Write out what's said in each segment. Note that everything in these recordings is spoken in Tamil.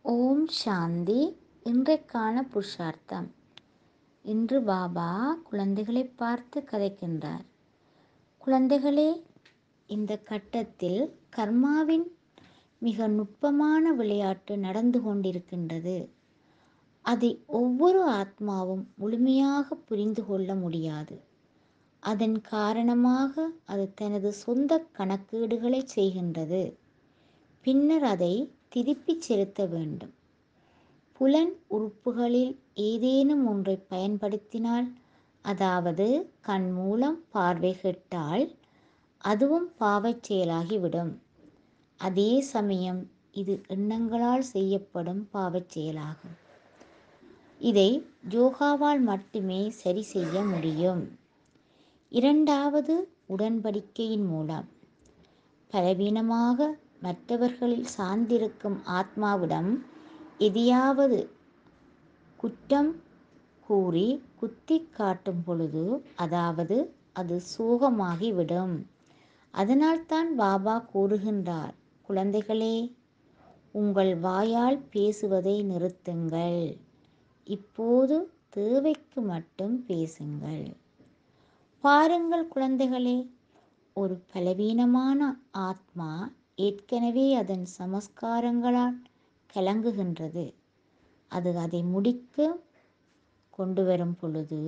ஓம் சாந்தி இன்றைக்கான புருஷார்த்தம் இன்று பாபா குழந்தைகளை பார்த்து கதைக்கின்றார் குழந்தைகளே இந்த கட்டத்தில் கர்மாவின் மிக நுட்பமான விளையாட்டு நடந்து கொண்டிருக்கின்றது அதை ஒவ்வொரு ஆத்மாவும் முழுமையாக புரிந்து கொள்ள முடியாது அதன் காரணமாக அது தனது சொந்த கணக்கீடுகளை செய்கின்றது பின்னர் அதை திருப்பிச் செலுத்த வேண்டும் புலன் உறுப்புகளில் ஏதேனும் ஒன்றை பயன்படுத்தினால் அதாவது கண் மூலம் பார்வை கெட்டால் அதுவும் பாவச் செயலாகிவிடும் அதே சமயம் இது எண்ணங்களால் செய்யப்படும் பாவச் செயலாகும் இதை யோகாவால் மட்டுமே சரி செய்ய முடியும் இரண்டாவது உடன்படிக்கையின் மூலம் பலவீனமாக மற்றவர்களில் சார்ந்திருக்கும் ஆத்மாவிடம் எதையாவது குற்றம் கூறி குத்தி காட்டும் பொழுது அதாவது அது சோகமாகிவிடும் அதனால்தான் பாபா கூறுகின்றார் குழந்தைகளே உங்கள் வாயால் பேசுவதை நிறுத்துங்கள் இப்போது தேவைக்கு மட்டும் பேசுங்கள் பாருங்கள் குழந்தைகளே ஒரு பலவீனமான ஆத்மா ஏற்கனவே அதன் சமஸ்காரங்களால் கலங்குகின்றது அது அதை முடிக்க கொண்டு வரும் பொழுது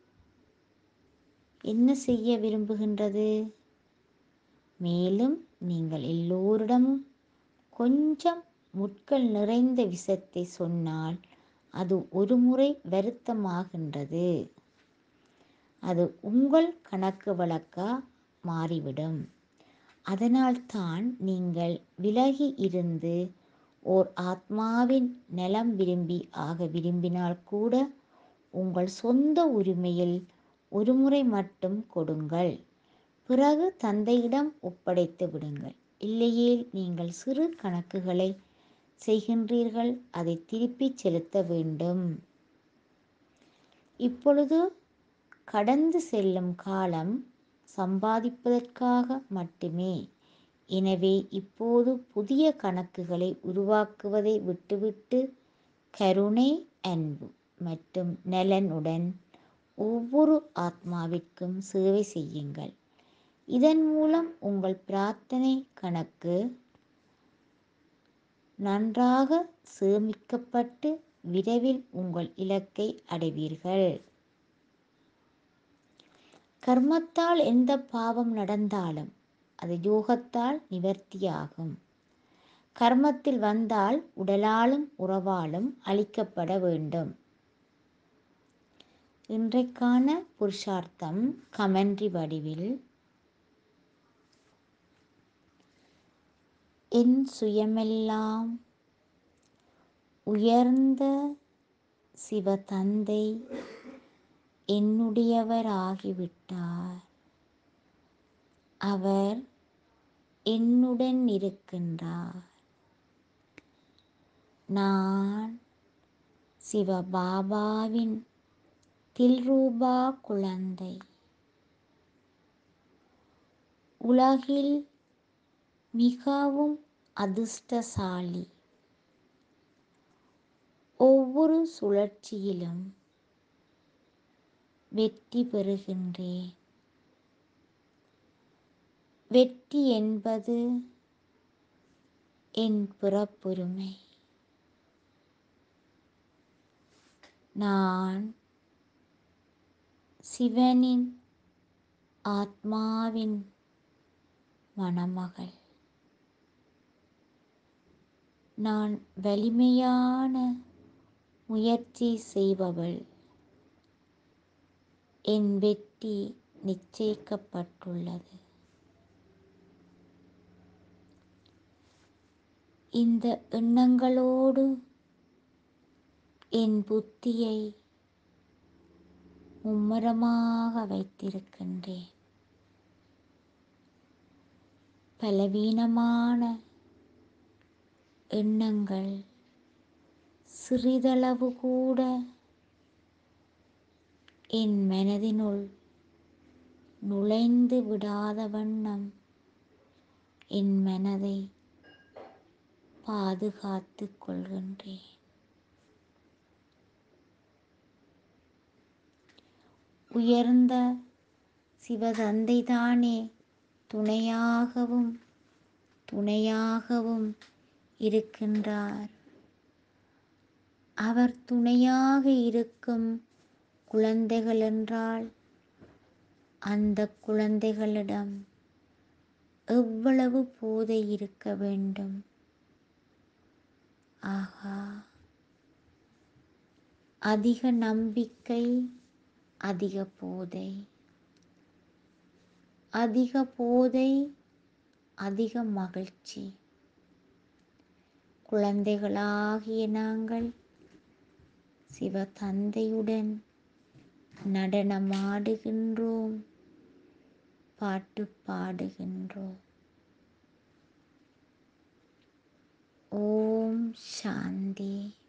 என்ன செய்ய விரும்புகின்றது மேலும் நீங்கள் எல்லோரிடமும் கொஞ்சம் முட்கள் நிறைந்த விஷத்தை சொன்னால் அது ஒரு முறை வருத்தமாகின்றது அது உங்கள் கணக்கு வழக்கா மாறிவிடும் அதனால்தான் நீங்கள் விலகி இருந்து ஓர் ஆத்மாவின் நலம் விரும்பி ஆக விரும்பினால் கூட உங்கள் சொந்த உரிமையில் ஒரு முறை மட்டும் கொடுங்கள் பிறகு தந்தையிடம் ஒப்படைத்து விடுங்கள் இல்லையேல் நீங்கள் சிறு கணக்குகளை செய்கின்றீர்கள் அதை திருப்பி செலுத்த வேண்டும் இப்பொழுது கடந்து செல்லும் காலம் சம்பாதிப்பதற்காக மட்டுமே எனவே இப்போது புதிய கணக்குகளை உருவாக்குவதை விட்டுவிட்டு கருணை அன்பு மற்றும் நலனுடன் ஒவ்வொரு ஆத்மாவிற்கும் சேவை செய்யுங்கள் இதன் மூலம் உங்கள் பிரார்த்தனை கணக்கு நன்றாக சேமிக்கப்பட்டு விரைவில் உங்கள் இலக்கை அடைவீர்கள் கர்மத்தால் எந்த பாவம் நடந்தாலும் அது யோகத்தால் நிவர்த்தியாகும் கர்மத்தில் வந்தால் உடலாலும் உறவாலும் அழிக்கப்பட வேண்டும் இன்றைக்கான புருஷார்த்தம் கமெண்ட்ரி வடிவில் என் சுயமெல்லாம் உயர்ந்த சிவதந்தை என்னுடையவராகிவிட்டார் அவர் என்னுடன் இருக்கின்றார் நான் சிவபாபாவின் தில்ரூபா குழந்தை உலகில் மிகவும் அதிர்ஷ்டசாலி ஒவ்வொரு சுழற்சியிலும் வெற்றி பெறுகின்றேன் வெற்றி என்பது என் பிறப்புரிமை நான் சிவனின் ஆத்மாவின் மணமகள் நான் வலிமையான முயற்சி செய்பவள் என் வெற்றி நிச்சயிக்கப்பட்டுள்ளது இந்த எண்ணங்களோடு என் புத்தியை மும்மரமாக வைத்திருக்கின்றேன் பலவீனமான எண்ணங்கள் சிறிதளவு கூட என் மனதினுள் நுழைந்து விடாத வண்ணம் என் மனதை பாதுகாத்து கொள்கின்றேன் உயர்ந்த சிவதந்தை தானே துணையாகவும் துணையாகவும் இருக்கின்றார் அவர் துணையாக இருக்கும் குழந்தைகள் என்றால் அந்த குழந்தைகளிடம் எவ்வளவு போதை இருக்க வேண்டும் ஆகா அதிக நம்பிக்கை அதிக போதை அதிக போதை அதிக மகிழ்ச்சி குழந்தைகளாகிய நாங்கள் சிவ தந்தையுடன் நடனமாடுகின்றோம் பாட்டு பாடுகின்றோம் ஓம் சாந்தி